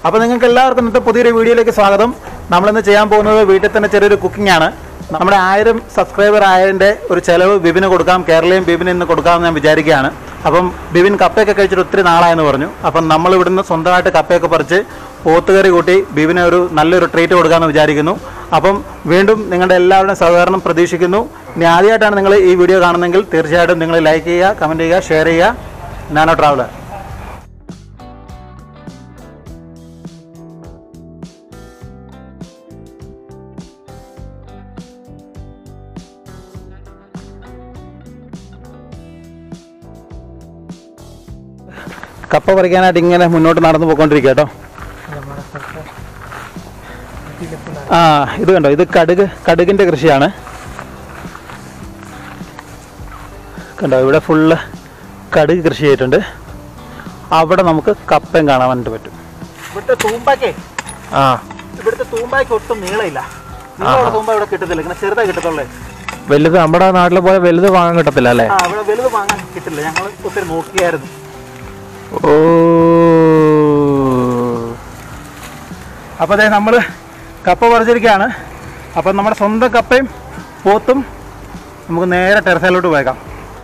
അപ്പോൾ നിങ്ങൾക്ക് എല്ലാവർക്കും ഇന്നത്തെ പുതിയൊരു വീഡിയോയിലേക്ക് സ്വാഗതം നമ്മളിന്ന് ചെയ്യാൻ പോകുന്നത് വീട്ടിൽ തന്നെ ചെറിയൊരു കുക്കിംഗ് ആണ് നമ്മുടെ ആയിരം സബ്സ്ക്രൈബർ ആയതിൻ്റെ ഒരു ചിലവ് ബിബിന് കൊടുക്കാം കേരളയും ബിബിന് ഇന്ന് കൊടുക്കാമെന്ന് ഞാൻ വിചാരിക്കുകയാണ് അപ്പം ബിബിൻ കപ്പയൊക്കെ കഴിച്ചിട്ട് ഒത്തിരി നാളായെന്ന് പറഞ്ഞു അപ്പം നമ്മൾ ഇവിടുന്ന് സ്വന്തമായിട്ട് കപ്പയൊക്കെ പറിച്ച് പോത്തുകറി കൂട്ടി ബിബിന് ഒരു നല്ലൊരു ട്രീറ്റ് കൊടുക്കാമെന്ന് വിചാരിക്കുന്നു അപ്പം വീണ്ടും നിങ്ങളുടെ എല്ലാവരുടെയും സഹകരണം പ്രതീക്ഷിക്കുന്നു ഇനി ആദ്യമായിട്ടാണ് നിങ്ങൾ ഈ വീഡിയോ കാണുന്നതെങ്കിൽ തീർച്ചയായിട്ടും നിങ്ങൾ ലൈക്ക് ചെയ്യുക കമൻറ്റ് ചെയ്യുക ഷെയർ ചെയ്യുക നാനോ ട്രാവലർ കപ്പ പറിക്കാനായിട്ട് ഇങ്ങനെ മുന്നോട്ട് നടന്നു പോയിക്കൊണ്ടിരിക്കുക കേട്ടോ ആ ഇത് കണ്ടോ ഇത് കടുക് കടുകിൻ്റെ കൃഷിയാണ് കണ്ടോ ഇവിടെ ഫുള്ള് കടുക് കൃഷി ചെയ്തിട്ടുണ്ട് അവിടെ നമുക്ക് കപ്പയും കാണാൻ വേണ്ടി പറ്റും ഇവിടുത്തെ തൂമ്പാക്കേ ആ ഇവിടുത്തെ തൂമ്പായ്ക്ക് ഒട്ടും നീളമില്ല നീളമുള്ള തൂമ്പ ഇവിടെ കിട്ടത്തില്ല ഇങ്ങനെ ചെറുതായി കിട്ടത്തുള്ളേ വലുത് നമ്മുടെ നാട്ടിലെ പോലെ വലുത് വാങ്ങാൻ കിട്ടത്തില്ല അല്ലേ ആ ഇവിടെ വലുത് വാങ്ങാൻ കിട്ടില്ല ഞങ്ങൾ ഒത്തിരി നോക്കിയായിരുന്നു ഓ അപ്പോൾ അതെ നമ്മൾ കപ്പ പറിച്ചിരിക്കുകയാണ് അപ്പം നമ്മുടെ സ്വന്തം കപ്പയും പോത്തും നമുക്ക് നേരെ ടെറസിലോട്ട് പോയേക്കാം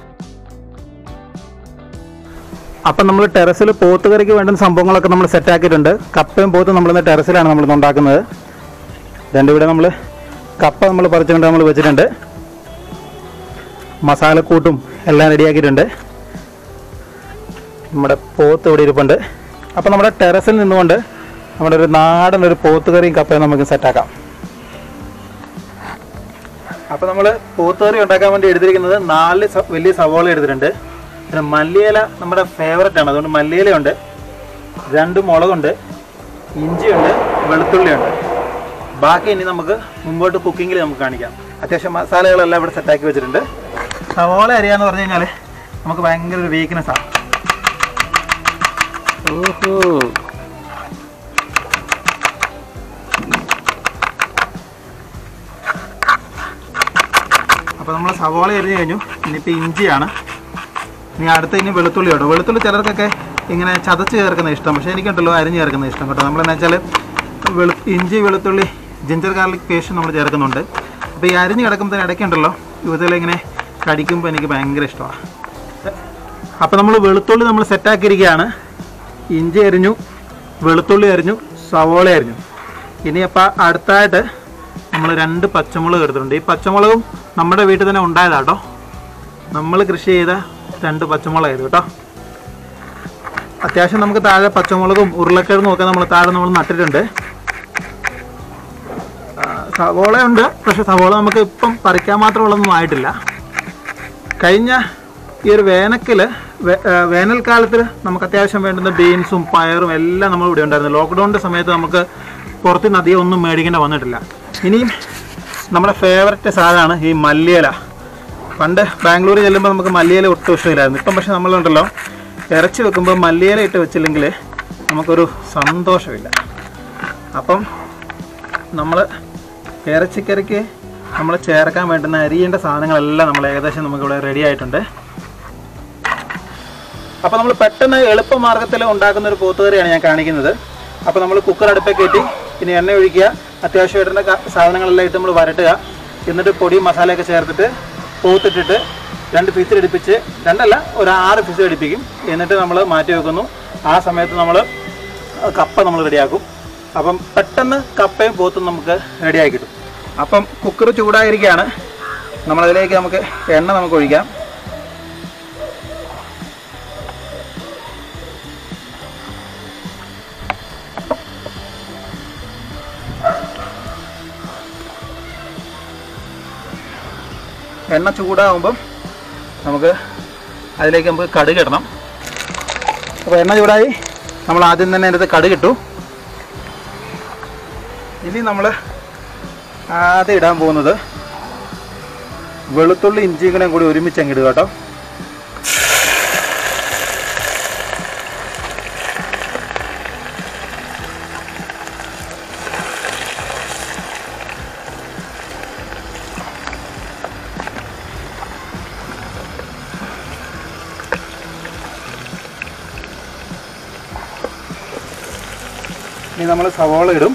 അപ്പം നമ്മൾ ടെറസിൽ പോത്ത് കറിക്ക് വേണ്ടുന്ന സംഭവങ്ങളൊക്കെ നമ്മൾ സെറ്റാക്കിയിട്ടുണ്ട് കപ്പയും പോത്തും നമ്മളിന്ന് ടെറസിലാണ് നമ്മൾ ഉണ്ടാക്കുന്നത് രണ്ട് ഇവിടെ നമ്മൾ കപ്പ നമ്മൾ പറിച്ചുകൊണ്ട് നമ്മൾ വെച്ചിട്ടുണ്ട് മസാലക്കൂട്ടും എല്ലാം റെഡിയാക്കിയിട്ടുണ്ട് നമ്മുടെ പോത്ത് ഇവിടെ ഇരിപ്പുണ്ട് അപ്പോൾ നമ്മുടെ ടെറസിൽ നിന്നുകൊണ്ട് നമ്മുടെ ഒരു നാടൻ ഒരു പോത്ത് കറിയും കപ്പയും നമുക്ക് സെറ്റാക്കാം അപ്പോൾ നമ്മൾ പോത്ത് കറി ഉണ്ടാക്കാൻ വേണ്ടി എടുത്തിരിക്കുന്നത് നാല് സ- വലിയ സവോള എടുത്തിട്ടുണ്ട് പിന്നെ മല്ലിയില നമ്മുടെ ഫേവററ്റ് ആണ് അതുകൊണ്ട് മല്ലിയിലയുണ്ട് രണ്ട് മുളകുണ്ട് ഇഞ്ചിയുണ്ട് വെളുത്തുള്ളിയുണ്ട് ബാക്കി ഇനി നമുക്ക് മുമ്പോട്ട് കുക്കിങ്ങിൽ നമുക്ക് കാണിക്കാം അത്യാവശ്യം മസാലകളെല്ലാം ഇവിടെ സെറ്റാക്കി വെച്ചിട്ടുണ്ട് സവോള അരിയാന്ന് പറഞ്ഞു കഴിഞ്ഞാൽ നമുക്ക് ഭയങ്കര ഒരു വീക്ക്നെസ് ആണ് ഓഹോ അപ്പോൾ നമ്മൾ സവോള എരിഞ്ഞ് കഴിഞ്ഞു ഇനിയിപ്പോൾ ഇഞ്ചിയാണ് ഇനി അടുത്ത ഇനി വെളുത്തുള്ളി കേട്ടോ വെളുത്തുള്ളി ചിലർക്കൊക്കെ ഇങ്ങനെ ചതച്ച് ചേർക്കുന്ന ഇഷ്ടം പക്ഷേ എനിക്കുണ്ടല്ലോ അരിഞ്ഞ് ചേർക്കുന്ന ഇഷ്ടം കേട്ടോ നമ്മളെന്ന് വെച്ചാൽ വെളു ഇഞ്ചി വെളുത്തുള്ളി ജിഞ്ചർ ഗാർലിക് പേസ്റ്റ് നമ്മൾ ചേർക്കുന്നുണ്ട് അപ്പോൾ ഈ അരിഞ്ഞ് കിടക്കുമ്പോൾ ഇടയ്ക്കുണ്ടല്ലോ ഇതിൽ ഇങ്ങനെ കടിക്കുമ്പോൾ എനിക്ക് ഭയങ്കര ഇഷ്ടമാണ് അപ്പോൾ നമ്മൾ വെളുത്തുള്ളി നമ്മൾ സെറ്റാക്കിയിരിക്കുകയാണ് ഇഞ്ചി അരിഞ്ഞു വെളുത്തുള്ളി അരിഞ്ഞു സവോള അരിഞ്ഞു ഇനി അപ്പോൾ അടുത്തായിട്ട് നമ്മൾ രണ്ട് പച്ചമുളക് എടുത്തിട്ടുണ്ട് ഈ പച്ചമുളകും നമ്മുടെ വീട്ടിൽ തന്നെ ഉണ്ടായതാട്ടോ നമ്മൾ കൃഷി ചെയ്ത രണ്ട് പച്ചമുളക് ഇത് കേട്ടോ അത്യാവശ്യം നമുക്ക് താഴെ പച്ചമുളകും ഉരുളക്കിഴങ്ങും ഒക്കെ നമ്മൾ താഴെ നമ്മൾ നട്ടിട്ടുണ്ട് ആ, സവോള ഉണ്ട് പക്ഷെ സവോള നമുക്ക് ഇപ്പം പറിക്കാൻ മാത്രമുള്ളതൊന്നും ആയിട്ടില്ല കഴിഞ്ഞ ഈ ഒരു വേനക്കിൽ വേനൽക്കാലത്തിൽ നമുക്ക് അത്യാവശ്യം വേണ്ടുന്ന ബീൻസും പയറും എല്ലാം നമ്മൾ ഇവിടെ ഉണ്ടായിരുന്നു ലോക്ക്ഡൗണിൻ്റെ സമയത്ത് നമുക്ക് പുറത്ത് നിന്ന് അധികം ഒന്നും മേടിക്കേണ്ട വന്നിട്ടില്ല ഇനിയും നമ്മുടെ ഫേവററ്റ് സാധനമാണ് ഈ മല്ലിയില പണ്ട് ബാംഗ്ലൂർ ചെല്ലുമ്പോൾ നമുക്ക് മല്ലിയില ഒട്ടും ഇഷ്ടമില്ലായിരുന്നു ഇപ്പം പക്ഷെ നമ്മളുണ്ടല്ലോ ഇറച്ചി വെക്കുമ്പോൾ മല്ലിയില ഇട്ട് വെച്ചില്ലെങ്കിൽ നമുക്കൊരു സന്തോഷമില്ല അപ്പം നമ്മൾ ഇറച്ചിക്കറിക്ക് നമ്മൾ ചേർക്കാൻ വേണ്ടുന്ന അരിയേണ്ട സാധനങ്ങളെല്ലാം നമ്മൾ ഏകദേശം നമുക്കിവിടെ റെഡി ആയിട്ടുണ്ട് അപ്പോൾ നമ്മൾ പെട്ടെന്ന് എളുപ്പമാർഗ്ഗത്തിൽ ഉണ്ടാക്കുന്ന ഒരു പോത്തുകറിയാണ് ഞാൻ കാണിക്കുന്നത് അപ്പോൾ നമ്മൾ കുക്കർ അടുപ്പേ കയറ്റി ഇനി എണ്ണ ഒഴിക്കുക അത്യാവശ്യം ഇടേണ്ട ക- സാധനങ്ങളെല്ലാം ഇട്ട് നമ്മൾ വരട്ടുക എന്നിട്ട് പൊടി മസാലയൊക്കെ ചേർത്തിട്ട് പോത്തിട്ടിട്ട് രണ്ട് ഫിസിൽ എടുപ്പിച്ച് രണ്ടല്ല ഒരു ആറ് ഫിസിൽ എടുപ്പിക്കും എന്നിട്ട് നമ്മൾ മാറ്റി വെക്കുന്നു ആ സമയത്ത് നമ്മൾ കപ്പ നമ്മൾ റെഡിയാക്കും അപ്പം പെട്ടെന്ന് കപ്പയും പോത്തും നമുക്ക് റെഡിയാക്കി കിട്ടും അപ്പം കുക്കർ ചൂടായിരിക്കുകയാണ് നമ്മളതിലേക്ക് നമുക്ക് എണ്ണ നമുക്ക് ഒഴിക്കാം എണ്ണ ചൂടാകുമ്പം നമുക്ക് അതിലേക്ക് നമുക്ക് കടുക് ഇടണം അപ്പോൾ എണ്ണ ചൂടായി നമ്മൾ ആദ്യം തന്നെ അതിനകത്ത് കടുക് ഇട്ടു ഇനി നമ്മൾ ആദ്യം ഇടാൻ പോകുന്നത് വെളുത്തുള്ളി ഇഞ്ചിയും കൂടെ കൂടി ഒരുമിച്ച് അങ്ങിടുക കേട്ടോ ഇനി നമ്മൾ സവോള ഇടും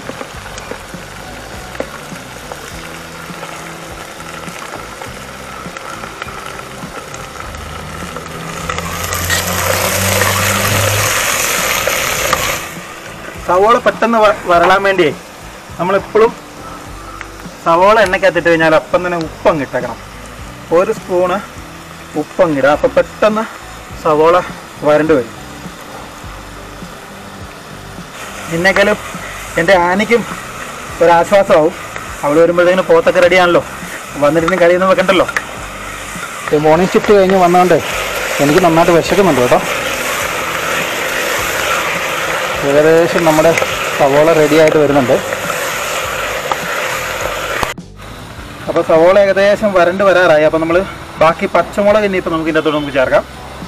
സവോള പെട്ടെന്ന് വ- വരളാൻ വേണ്ടിയേ നമ്മളെപ്പോഴും സവോള എണ്ണയ്ക്കകത്തിട്ട് കഴിഞ്ഞാൽ അപ്പം തന്നെ ഉപ്പങ്ങ് ഇട്ടേക്കണം ഒരു സ്പൂണ് ഉപ്പങ്ങിടുക അപ്പം പെട്ടെന്ന് സവോള വരണ്ട് വരും എന്നെക്കാളും എൻ്റെ ആനയ്ക്കും ഒരാശ്വാസമാവും അവൾ വരുമ്പോഴത്തേക്കിന് പോത്തൊക്കെ റെഡിയാണല്ലോ വന്നിട്ടുണ്ടെങ്കിൽ കഴിയുന്ന വെക്കണ്ടല്ലോ മോർണിംഗ് ഷിഫ്റ്റ് കഴിഞ്ഞ് വന്നതുകൊണ്ട് എനിക്ക് നന്നായിട്ട് വിശക്കുന്നുണ്ട് കേട്ടോ ഏകദേശം നമ്മുടെ സവോള റെഡി ആയിട്ട് വരുന്നുണ്ട് അപ്പോൾ സവോള ഏകദേശം വരണ്ട് വരാറായി അപ്പോൾ നമ്മൾ ബാക്കി പച്ചമുളക് ഇനിയിപ്പോൾ നമുക്ക് ഇതിൻ്റെ അകത്തോട്ട് നമുക്ക് ചേർക്കാം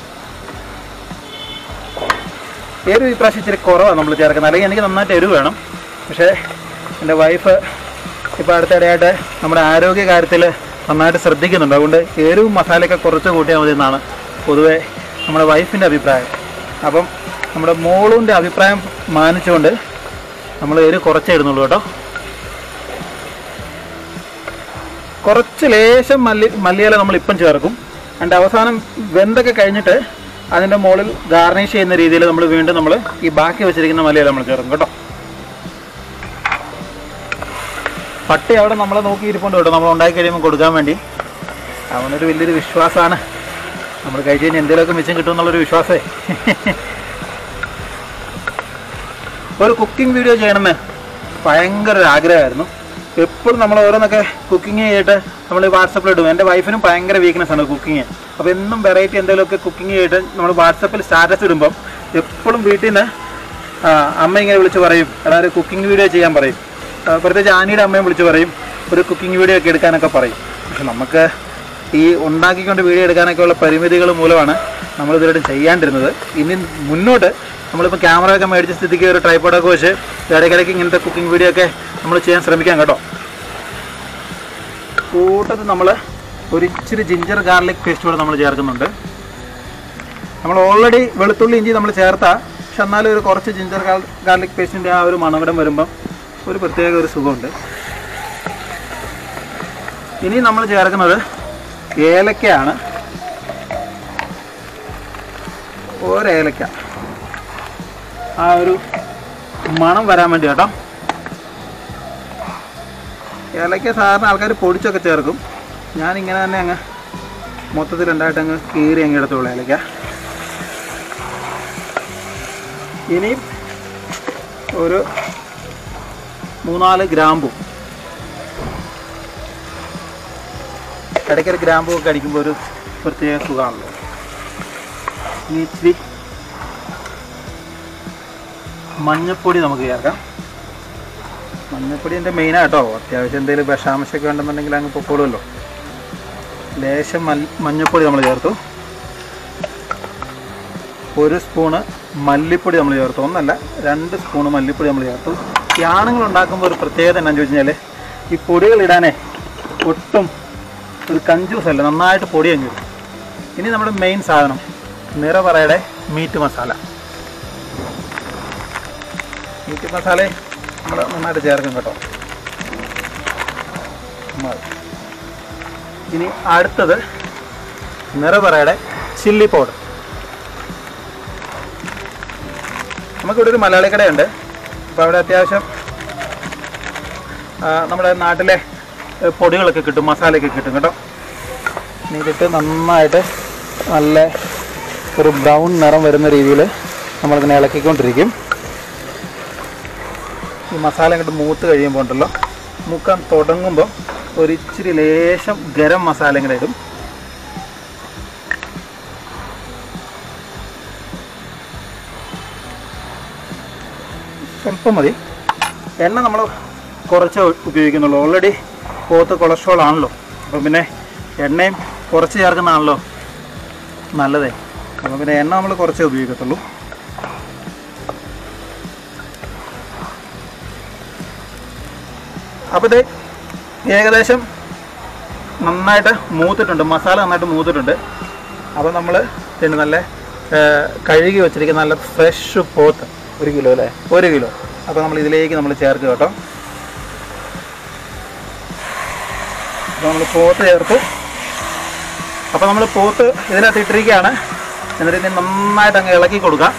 എരിവ് ഇപ്രാവശ്യം ഇച്ചിരി കുറവാണ് നമ്മൾ ചേർക്കുന്നത് അല്ലെങ്കിൽ എനിക്ക് നന്നായിട്ട് എരിവ് വേണം പക്ഷേ എൻ്റെ വൈഫ് ഇപ്പോൾ അടുത്തിടെയായിട്ട് നമ്മുടെ ആരോഗ്യ കാര്യത്തിൽ നന്നായിട്ട് ശ്രദ്ധിക്കുന്നുണ്ട് അതുകൊണ്ട് എരിവും മസാലയൊക്കെ കുറച്ച് കൂട്ടിയാൽ മതി എന്നാണ് പൊതുവേ നമ്മുടെ വൈഫിൻ്റെ അഭിപ്രായം അപ്പം നമ്മുടെ മോളുൻ്റെ അഭിപ്രായം മാനിച്ചുകൊണ്ട് നമ്മൾ എരിവ് കുറച്ചേ ഇടുന്നുള്ളൂ കേട്ടോ കുറച്ച് ലേശം മല്ലി മല്ലിയില നമ്മൾ ഇപ്പം ചേർക്കും അതിൻ്റെ അവസാനം വെന്തൊക്കെ കഴിഞ്ഞിട്ട് അതിൻ്റെ മുകളിൽ ഗാർണിഷ് ചെയ്യുന്ന രീതിയിൽ നമ്മൾ വീണ്ടും നമ്മൾ ഈ ബാക്കി വെച്ചിരിക്കുന്ന മല്ലിയില നമ്മൾ ചേർക്കും കേട്ടോ പട്ടി അവിടെ നമ്മളെ നോക്കി ഇരിപ്പുണ്ട് കേട്ടോ നമ്മൾ ഉണ്ടാക്കി കഴിയുമ്പോൾ കൊടുക്കാൻ വേണ്ടി അവനൊരു വലിയൊരു വിശ്വാസമാണ് നമ്മൾ കഴിച്ച് കഴിഞ്ഞാൽ എന്തെങ്കിലുമൊക്കെ മിച്ചം കിട്ടും എന്നുള്ളൊരു വിശ്വാസമേ ഒരു കുക്കിംഗ് വീഡിയോ ചെയ്യണമെന്ന് ഭയങ്കര ഒരു ആഗ്രഹമായിരുന്നു എപ്പോഴും നമ്മൾ ഓരോന്നൊക്കെ കുക്കിംഗ് ചെയ്തിട്ട് നമ്മൾ വാട്സപ്പിൽ ഇടും എൻ്റെ വൈഫിനും ഭയങ്കര വീക്ക്നെസ് ആണ് കുക്കിങ് അപ്പോൾ എന്നും വെറൈറ്റി എന്തെങ്കിലുമൊക്കെ കുക്കിംഗ് ചെയ്തിട്ട് നമ്മൾ വാട്സപ്പിൽ സ്റ്റാറ്റസ് ഇടുമ്പം എപ്പോഴും വീട്ടിൽ നിന്ന് അമ്മ ഇങ്ങനെ വിളിച്ച് പറയും എടാ ഒരു കുക്കിംഗ് വീഡിയോ ചെയ്യാൻ പറയും ആ, പ്രത്യേകിച്ച് ആനിയുടെ അമ്മയും വിളിച്ച് പറയും ഒരു കുക്കിംഗ് വീഡിയോ ഒക്കെ എടുക്കാനൊക്കെ പറയും പക്ഷെ നമുക്ക് ഈ ഉണ്ടാക്കിക്കൊണ്ട് വീഡിയോ എടുക്കാനൊക്കെ ഉള്ള പരിമിതികൾ മൂലമാണ് നമ്മൾ ഇതുവരെ ചെയ്യാണ്ടിരുന്നത് ഇനി മുന്നോട്ട് നമ്മളിപ്പോൾ ക്യാമറ ഒക്കെ മേടിച്ച സ്ഥിതിക്ക് ഒരു ട്രൈപ്പോഡൊക്കെ വെച്ച് ഇടയ്ക്കിടയ്ക്ക് ഇങ്ങനത്തെ കുക്കിംഗ് വീഡിയോ ഒക്കെ നമ്മൾ ചെയ്യാൻ ശ്രമിക്കാം കേട്ടോ കൂട്ടത്തിൽ നമ്മൾ ഒരു ഇച്ചിരി ജിഞ്ചർ ഗാർലിക് പേസ്റ്റ് കൂടെ നമ്മൾ ചേർക്കുന്നുണ്ട് നമ്മൾ ഓൾറെഡി വെളുത്തുള്ളി ഇഞ്ചി നമ്മൾ ചേർത്താ പക്ഷെ എന്നാലും ഒരു കുറച്ച് ജിഞ്ചർ ഗാർലിക് പേസ്റ്റിൻ്റെ ആ ഒരു മണവിടം വരുമ്പം ഒരു പ്രത്യേക ഒരു സുഖമുണ്ട് ഇനി നമ്മൾ ചേർക്കുന്നത് ഏലക്കയാണ് ഒരേലക്ക ആ ഒരു മണം വരാൻ വേണ്ടി കേട്ടോ ഏലക്ക സാധാരണ ആൾക്കാർ പൊടിച്ചൊക്കെ ചേർക്കും ഞാനിങ്ങനെ തന്നെ അങ്ങ് മൊത്തത്തിൽ രണ്ടായിട്ട് അങ്ങ് കീറി അങ്ങ് എടുത്തോളൂ ഏലക്ക ഇനിയും ഒരു മൂന്നാല് ഗ്രാമ്പു ഇടയ്ക്കൊരു ഗ്രാമ്പു ഒക്കെ അടിക്കുമ്പോൾ ഒരു പ്രത്യേക സുഖമാണല്ലോ ഇനി ഇച്ചിരി മഞ്ഞപ്പൊടി നമുക്ക് ചേർക്കാം മഞ്ഞപ്പൊടി എൻ്റെ മെയിനാണ് കേട്ടോ അത്യാവശ്യം എന്തെങ്കിലും വിഷാംശമൊക്കെ ഉണ്ടെന്നുണ്ടെങ്കിൽ അങ്ങ് പൊക്കോളുമല്ലോ ലേശം മൽ മഞ്ഞപ്പൊടി നമ്മൾ ചേർത്തു ഒരു സ്പൂണ് മല്ലിപ്പൊടി നമ്മൾ ചേർത്തു ഒന്നല്ല രണ്ട് സ്പൂണ് മല്ലിപ്പൊടി നമ്മൾ ചേർത്തു ഈ ആണുങ്ങൾ ഉണ്ടാക്കുമ്പോൾ ഒരു പ്രത്യേകത എന്നാന്ന് ചോദിച്ചു കഴിഞ്ഞാൽ ഈ പൊടികൾ ഇടാനേ ഒട്ടും ഒരു കഞ്ചൂസ് അല്ല നന്നായിട്ട് പൊടി അങ്ങ് ഇടും ഇനി നമ്മുടെ മെയിൻ സാധനം നിറവറയുടെ മീറ്റ് മസാല മീറ്റ് മസാല നമ്മൾ നന്നായിട്ട് ചേർക്കും കേട്ടോ മതി. ഇനി അടുത്തത് നിറവറയുടെ ചില്ലി പൗഡർ നമുക്കിവിടെ ഒരു മലയാളി കടയുണ്ട് അപ്പോൾ അവിടെ അത്യാവശ്യം ആ, നമ്മുടെ നാട്ടിലെ ഏ, പൊടികളൊക്കെ കിട്ടും മസാലയൊക്കെ കിട്ടും കേട്ടോ ഇനി ഇതിട്ട് നന്നായിട്ട് നല്ല ഒരു ബ്രൗൺ നിറം വരുന്ന രീതിയിൽ നമ്മളിങ്ങനെ ഇളക്കിക്കൊണ്ടിരിക്കും ഈ മസാല അങ്ങോട്ട് മൂത്ത് കഴിയുമ്പോൾ ഉണ്ടല്ലോ മുക്കാൻ തുടങ്ങുമ്പോൾ ഒരു ഇച്ചിരി ലേശം ഗരം മസാല ഇങ്ങനെ ഇടും സ്വല്പം മതി എണ്ണ നമ്മൾ കുറച്ച് ഉപയോഗിക്കുന്നുള്ളൂ ഓൾറെഡി പോത്ത് കൊളസ്ട്രോൾ ആണല്ലോ അപ്പം പിന്നെ എണ്ണയും കുറച്ച് ചേർക്കുന്നതാണല്ലോ നല്ലതേ അപ്പം പിന്നെ എണ്ണ നമ്മൾ കുറച്ചേ ഉപയോഗിക്കത്തുള്ളൂ അപ്പോൾ ഇത് ഏകദേശം നന്നായിട്ട് മൂത്തിട്ടുണ്ട് മസാല നന്നായിട്ട് മൂത്തിട്ടുണ്ട് അപ്പോൾ നമ്മൾ പിന്നെ നല്ല ഏ, കഴുകി വെച്ചിരിക്കുന്ന നല്ല ഫ്രഷ് പോത്ത് ഒരു കിലോ അല്ലേ ഒരു കിലോ അപ്പോൾ നമ്മൾ ഇതിലേക്ക് നമ്മൾ ചേർക്കുക കേട്ടോ അപ്പോൾ നമ്മൾ പോത്ത് ചേർത്ത് അപ്പോൾ നമ്മൾ പോത്ത് ഇതിനകത്ത് ഇട്ടിരിക്കുകയാണ് എന്നിട്ട് ഇനി നന്നായിട്ട് അങ്ങ് ഇളക്കി കൊടുക്കാം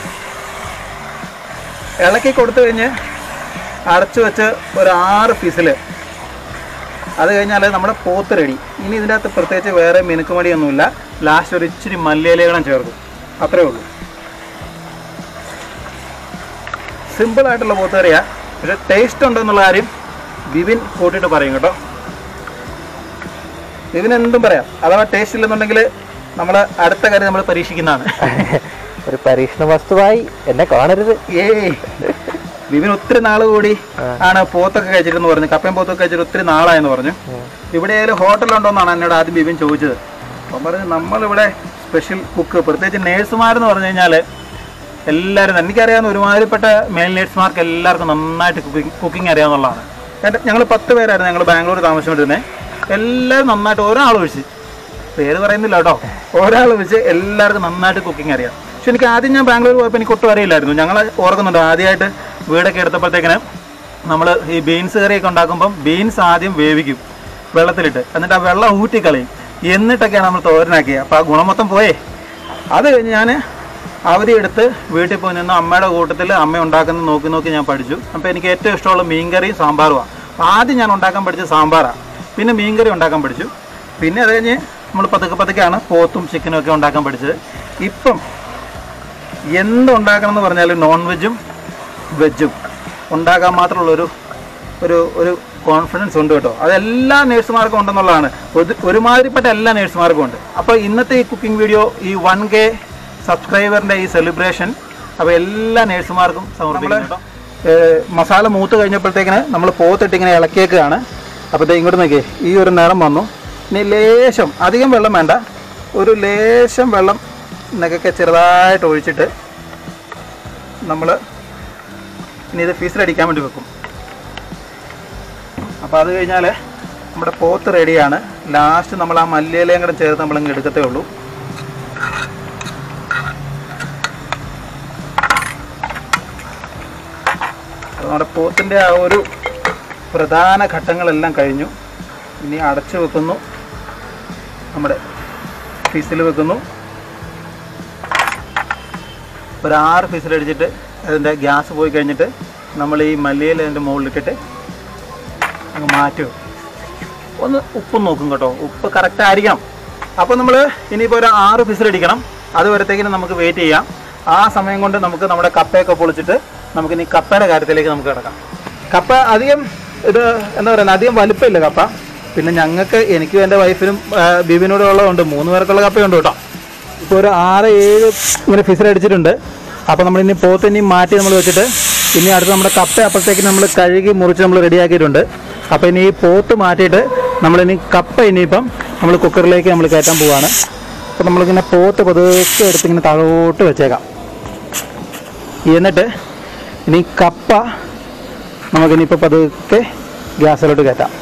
ഇളക്കി കൊടുത്തു കഴിഞ്ഞ് അടച്ചു വെച്ച് ഒരു ആറ് ഫിസിൽ അത് കഴിഞ്ഞാൽ നമ്മുടെ പോത്ത് റെഡി ഇനി ഇതിൻ്റെ അകത്ത് പ്രത്യേകിച്ച് വേറെ മിനുക്കുമടിയൊന്നുമില്ല ലാസ്റ്റ് ഒരു ഇച്ചിരി മല്ലിയിലകളും ചേർക്കും അത്രേ ഉള്ളൂ സിമ്പിളായിട്ടുള്ള പോത്ത് കറിയാ പക്ഷെ ടേസ്റ്റ് ഉണ്ടെന്നുള്ള കാര്യം ബിബിൻ കൂട്ടിയിട്ട് പറയും കേട്ടോ ബിബിൻ എന്തും പറയാം അഥവാ ടേസ്റ്റ് ഇല്ലെന്നുണ്ടെങ്കിൽ നമ്മൾ അടുത്ത കറി നമ്മൾ പരീക്ഷിക്കുന്നതാണ് ഒരു പരീക്ഷണ വസ്തുവായി എന്നെ കാണരുത് ഏയ് ബിബിൻ ഒത്തിരി നാൾ കൂടി ആണ് പോത്തൊക്കെ കഴിച്ചിട്ടെന്ന് പറഞ്ഞു കപ്പയും പോത്തൊക്കെ കഴിച്ചിട്ട് ഒത്തിരി നാളായെന്ന് പറഞ്ഞു ഇവിടെ ഏതെങ്കിലും ഹോട്ടലുണ്ടോന്നാണ് എന്നോട് ആദ്യം ബിബിൻ ചോദിച്ചത് അപ്പം പറഞ്ഞു നമ്മളിവിടെ സ്പെഷ്യൽ കുക്ക് പ്രത്യേകിച്ച് നേഴ്സുമാരെന്ന് പറഞ്ഞു കഴിഞ്ഞാൽ എല്ലാവരും എനിക്കറിയാവുന്ന ഒരുമാതിരിപ്പെട്ട മെയിൽ നേഴ്സുമാർക്ക് എല്ലാവർക്കും നന്നായിട്ട് കുക്കിംഗ് കുക്കിംഗ് അറിയാവുന്നതാണ് എൻ്റെ ഞങ്ങൾ പത്ത് പേരായിരുന്നു ഞങ്ങൾ ബാംഗ്ലൂർ താമസിച്ചുകൊണ്ടിരുന്നത് എല്ലാവരും നന്നായിട്ട് ഒരാൾ ഒഴിച്ച് പേര് പറയുന്നില്ല കേട്ടോ ഒരാൾ വെച്ച് എല്ലാവർക്കും നന്നായിട്ട് കുക്കിംഗ് അറിയാം പക്ഷെ എനിക്ക് ആദ്യം ഞാൻ ബാംഗ്ലൂർ പോയപ്പോൾ എനിക്ക് ഒട്ടും അറിയില്ലായിരുന്നു ഞങ്ങൾ ഓർക്കുന്നുണ്ട് ആദ്യമായിട്ട് വീടൊക്കെ എടുത്തപ്പോഴത്തേക്കിന് നമ്മൾ ഈ ബീൻസ് കറിയൊക്കെ ഉണ്ടാക്കുമ്പം ബീൻസ് ആദ്യം വേവിക്കും വെള്ളത്തിലിട്ട് എന്നിട്ട് ആ വെള്ളം ഊറ്റിക്കളയും എന്നിട്ടൊക്കെയാണ് നമ്മൾ തോരനാക്കിയത് അപ്പോൾ ആ ഗുണം മൊത്തം പോയേ അത് കഴിഞ്ഞ് ഞാൻ അവധി എടുത്ത് വീട്ടിൽ പോയി നിന്ന് അമ്മയുടെ കൂട്ടത്തിൽ അമ്മ ഉണ്ടാക്കുന്നത് നോക്കി നോക്കി ഞാൻ പഠിച്ചു അപ്പോൾ എനിക്ക് ഏറ്റവും ഇഷ്ടമുള്ള മീൻകറിയും സാമ്പാറുമാണ് അപ്പോൾ ആദ്യം ഞാൻ ഉണ്ടാക്കാൻ പഠിച്ചത് സാമ്പാറാണ് പിന്നെ മീൻകറി ഉണ്ടാക്കാൻ പഠിച്ചു പിന്നെ അത് കഴിഞ്ഞ് നമ്മൾ പതുക്കെ പതുക്കെയാണ് പോത്തും ചിക്കനും ഒക്കെ ഉണ്ടാക്കാൻ പഠിച്ചത് ഇപ്പം എന്തുണ്ടാക്കണം എന്ന് പറഞ്ഞാലും നോൺ വെജും വെജും ഉണ്ടാക്കാൻ മാത്രമുള്ളൊരു ഒരു ഒരു കോൺഫിഡൻസ് ഉണ്ട് കേട്ടോ അത് എല്ലാ നേഴ്സുമാർക്കും ഉണ്ടെന്നുള്ളതാണ് ഒരു- ഒരുമാതിരിപ്പെട്ട എല്ലാ നേഴ്സുമാർക്കും ഉണ്ട് അപ്പോൾ ഇന്നത്തെ ഈ കുക്കിംഗ് വീഡിയോ ഈ വൺ കെ സബ്സ്ക്രൈബറിൻ്റെ ഈ സെലിബ്രേഷൻ അപ്പോൾ എല്ലാ നേഴ്സുമാർക്കും സമർപ്പിക്കുന്നു കേട്ടോ ഏഹ് മസാല മൂത്ത് കഴിഞ്ഞപ്പോഴത്തേക്കിന് നമ്മൾ പോത്തിട്ട് ഇങ്ങനെ ഇളക്കിയേക്കാണ് അപ്പോൾ ഇങ്ങോട്ട് നോക്കിയേ ഈ ഒരു നിറം വന്നു ഇനി ലേശം അധികം വെള്ളം വേണ്ട ഒരു ലേശം വെള്ളം എന്നൊക്കെ ചെറുതായിട്ട് ഒഴിച്ചിട്ട് നമ്മൾ ഇനി ഇത് ഫീസിലടിക്കാൻ വേണ്ടി വെക്കും അപ്പോൾ അത് കഴിഞ്ഞാൽ നമ്മുടെ പോത്ത് റെഡിയാണ് ലാസ്റ്റ് നമ്മൾ ആ മല്ലിയിലയും കൂടെ ചേർത്ത് നമ്മളിങ്ങ് എടുക്കത്തേ ഉള്ളൂ അപ്പോൾ നമ്മുടെ പോത്തിൻ്റെ ആ ഒരു പ്രധാന ഘട്ടങ്ങളെല്ലാം കഴിഞ്ഞു ഇനി അടച്ചു വെക്കുന്നു നമ്മുടെ ഫീസിൽ വെക്കുന്നു ഒരു ആറ് ഫീസിലടിച്ചിട്ട് അതിൻ്റെ ഗ്യാസ് പോയി കഴിഞ്ഞിട്ട് നമ്മൾ ഈ മല്ലിയില അതിൻ്റെ മുകളിലിട്ടിട്ട് അങ്ങ് മാറ്റും ഒന്ന് ഉപ്പും നോക്കും കേട്ടോ ഉപ്പ് കറക്റ്റ് ആയിരിക്കണം അപ്പോൾ നമ്മൾ ഇനിയിപ്പോൾ ഒരു ആറ് ഫിസിലടിക്കണം അത് വരത്തേക്കിന് നമുക്ക് വെയിറ്റ് ചെയ്യാം ആ സമയം കൊണ്ട് നമുക്ക് നമ്മുടെ കപ്പയൊക്കെ പൊളിച്ചിട്ട് നമുക്ക് ഇനി കപ്പയുടെ കാര്യത്തിലേക്ക് നമുക്ക് കിടക്കാം കപ്പ അധികം ഇത് എന്താ പറയുക അധികം വലുപ്പമില്ല കപ്പ പിന്നെ ഞങ്ങൾക്ക് എനിക്കും എൻ്റെ വൈഫിനും ആ, ബീബിനോടും ഉള്ളതുണ്ട് മൂന്ന് പേർക്കുള്ള കപ്പയുണ്ട് കേട്ടോ ഇപ്പോൾ ഒരു ആറ് ഏഴ് ഇങ്ങനെ ഫിസിലടിച്ചിട്ടുണ്ട് അപ്പോൾ നമ്മൾ ഇനി പോത്ത് ഇനി മാറ്റി നമ്മൾ വെച്ചിട്ട് ഇനി അടുത്ത് നമ്മുടെ കപ്പ അപ്പോഴത്തേക്ക് നമ്മൾ കഴുകി മുറിച്ച് നമ്മൾ റെഡിയാക്കിയിട്ടുണ്ട് അപ്പോൾ ഇനി ഈ പോത്ത് മാറ്റിയിട്ട് നമ്മളിനി കപ്പ ഇനിയിപ്പം നമ്മൾ കുക്കറിലേക്ക് നമ്മൾ കയറ്റാൻ പോവാണ് അപ്പോൾ നമ്മളിങ്ങനെ പോത്ത് പതുക്കെ എടുത്ത് ഇങ്ങനെ താഴോട്ട് വെച്ചേക്കാം എന്നിട്ട് ഇനി കപ്പ നമുക്കിനിയിപ്പോൾ പതുക്കെ ഗ്യാസിലോട്ട് കയറ്റാം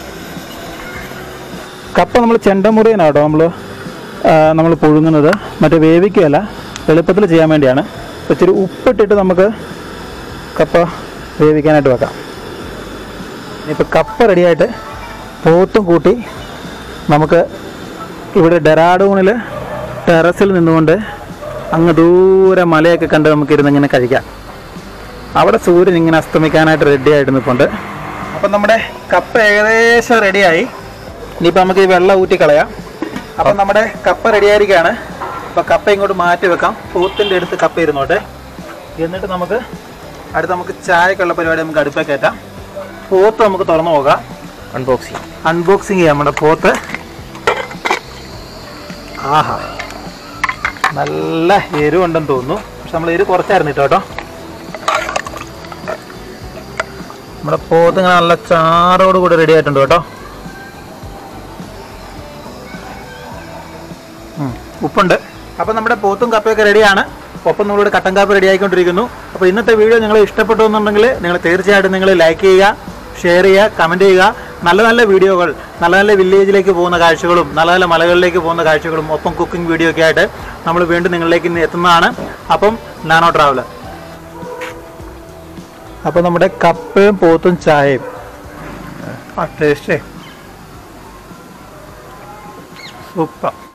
കപ്പ നമ്മൾ ചെണ്ടമുറിയനാണ് കേട്ടോ നമ്മൾ നമ്മൾ പുഴുങ്ങുന്നത് മറ്റേ വേവിക്കുകയല്ല എളുപ്പത്തിൽ ചെയ്യാൻ വേണ്ടിയാണ് അപ്പോൾ ഇച്ചിരി ഉപ്പിട്ടിട്ട് നമുക്ക് കപ്പ വേവിക്കാനായിട്ട് വെക്കാം ഇനിയിപ്പോൾ കപ്പ റെഡിയായിട്ട് പോത്തും കൂട്ടി നമുക്ക് ഇവിടെ ഡെറാഡൂണിൽ ടെറസിൽ നിന്നുകൊണ്ട് അങ്ങ് ദൂരെ മലയൊക്കെ കണ്ട് നമുക്കിരുന്ന് ഇങ്ങനെ കഴിക്കാം അവിടെ സൂര്യൻ ഇങ്ങനെ അസ്തമിക്കാനായിട്ട് റെഡി ആയിട്ട് നിൽപ്പുണ്ട് അപ്പം നമ്മുടെ കപ്പ ഏകദേശം റെഡിയായി ഇനിയിപ്പോൾ നമുക്ക് ഈ വെള്ളം ഊറ്റി കളയാം അപ്പം നമ്മുടെ കപ്പ റെഡിയായിരിക്കുകയാണ് അപ്പോൾ കപ്പ ഇങ്ങോട്ട് മാറ്റി വെക്കാം പൂത്തിൻ്റെ അടുത്ത് കപ്പ ഇരുന്നോട്ടെ എന്നിട്ട് നമുക്ക് അടുത്ത് നമുക്ക് ചായക്കുള്ള പരിപാടി നമുക്ക് അടുപ്പേ കയറ്റാം പോത്ത് നമുക്ക് തുറന്നു പോകാം അൺബോക്സിങ് അൺബോക്സിങ് ചെയ്യാം നമ്മുടെ പോത്ത് ആഹാ നല്ല എരിവുണ്ടെന്ന് തോന്നുന്നു പക്ഷെ നമ്മൾ എരിവ് കുറച്ചായിരുന്നു കേട്ടോ കേട്ടോ നമ്മുടെ പോത്ത് ഇങ്ങനെ നല്ല ചാറോട് കൂടി റെഡി ആയിട്ടുണ്ട് കേട്ടോ ഉം, ഉപ്പുണ്ട് അപ്പോൾ നമ്മുടെ പോത്തും കപ്പയൊക്കെ റെഡിയാണ് ഒപ്പം നമ്മളിവിടെ കട്ടൻ കാപ്പി റെഡി ആയിക്കൊണ്ടിരിക്കുന്നു അപ്പോൾ ഇന്നത്തെ വീഡിയോ നിങ്ങൾ ഇഷ്ടപ്പെട്ടു എന്നുണ്ടെങ്കിൽ നിങ്ങൾ തീർച്ചയായിട്ടും നിങ്ങൾ ലൈക്ക് ചെയ്യുക ഷെയർ ചെയ്യുക കമൻറ്റ് ചെയ്യുക നല്ല നല്ല വീഡിയോകൾ നല്ല നല്ല വില്ലേജിലേക്ക് പോകുന്ന കാഴ്ചകളും നല്ല നല്ല മലകളിലേക്ക് പോകുന്ന കാഴ്ചകളും ഒപ്പം കുക്കിംഗ് വീഡിയോ ഒക്കെ ആയിട്ട് നമ്മൾ വീണ്ടും നിങ്ങളിലേക്ക് ഇന്ന് എത്തുന്നതാണ് അപ്പം നാനോ ട്രാവലർ അപ്പോൾ നമ്മുടെ കപ്പയും പോത്തും ചായയും ആ ടേസ്റ്റേ സൂപ്പർ